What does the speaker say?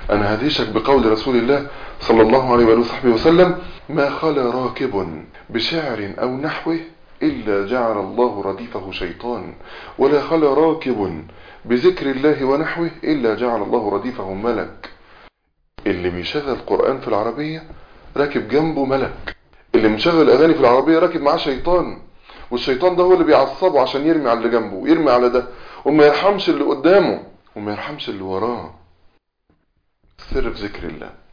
انا هديشك بقول رسول الله صلى الله عليه وآله وصحبه وسلم ما خلا راكب بشعر او نحوه الا جعل الله رديفه شيطان ولا خلا راكب بذكر الله ونحوه الا جعل الله رديفه ملك اللي بيشغل قرآن في العربية راكب جنبه ملك اللي مشغل اغاني في العربية راكب معاه شيطان والشيطان ده هو اللي بيعصبه عشان يرمي على اللي جنبه ويرمي على ده وما يرحمش اللي قدامه وما يرحمش اللي وراه سر في ذكر الله